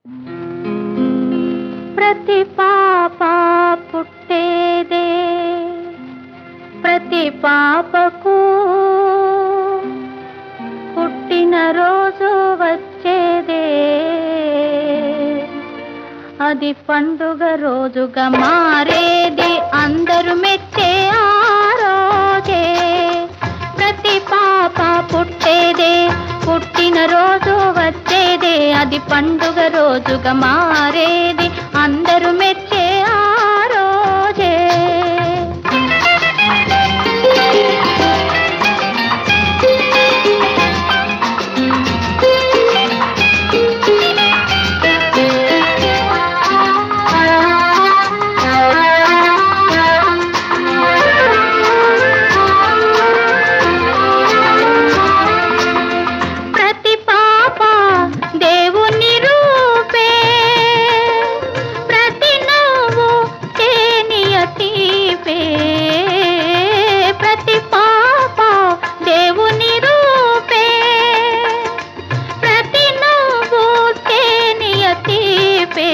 ప్రతి పాప పుట్టేదే ప్రతి పాపకు పుట్టిన రోజు వచ్చేదే అది పండుగ రోజుగా మారేది అందరూ మెచ్చే ఆ రోజే ప్రతి పాప పుట్టేదే పుట్టిన రోజు వచ్చేదే అది పండుగ రోజుగా మారేది అందరూ మెచ్చే ఆ రోజే ప్రతి పాప దేవుని రూపే ప్రతి నవ్వు తేనియ తీపే ప్రతి పాప దేవుని రూపే ప్రతి నవ్వు తేనియ తీపే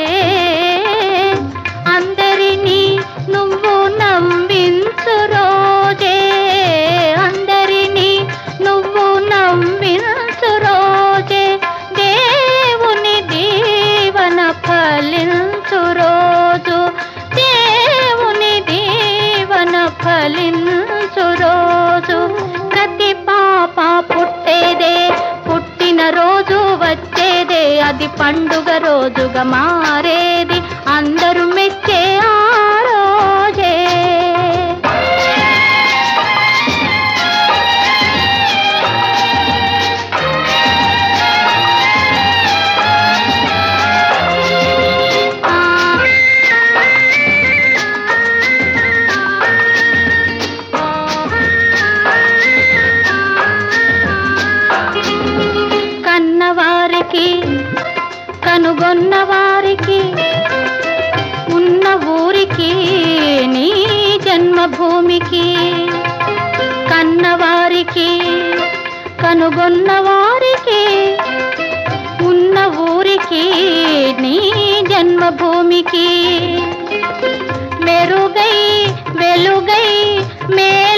అందరినీ నువ్వు నమ్మించు రోజే అందరినీ నువ్వు నమ్మించు రోజే దేవుని దీవన ఫలించు రోజు దేవుని దీవన ఫలించు రోజు ప్రతి పాప పుట్టేదే పుట్టిన రోజు వచ్చేదే అది పండుగ రోజుగా మారేది అందరూ మెచ్చే ఆ రోజే కన్నవారికి కనుగొన్న వారికి ఉన్న ఊరికి నీ జన్మభూమికి కన్నవారికి కనుగొన్న వారికి ఉన్న ఊరికి నీ జన్మభూమికి మెరుగై వెలుగై మే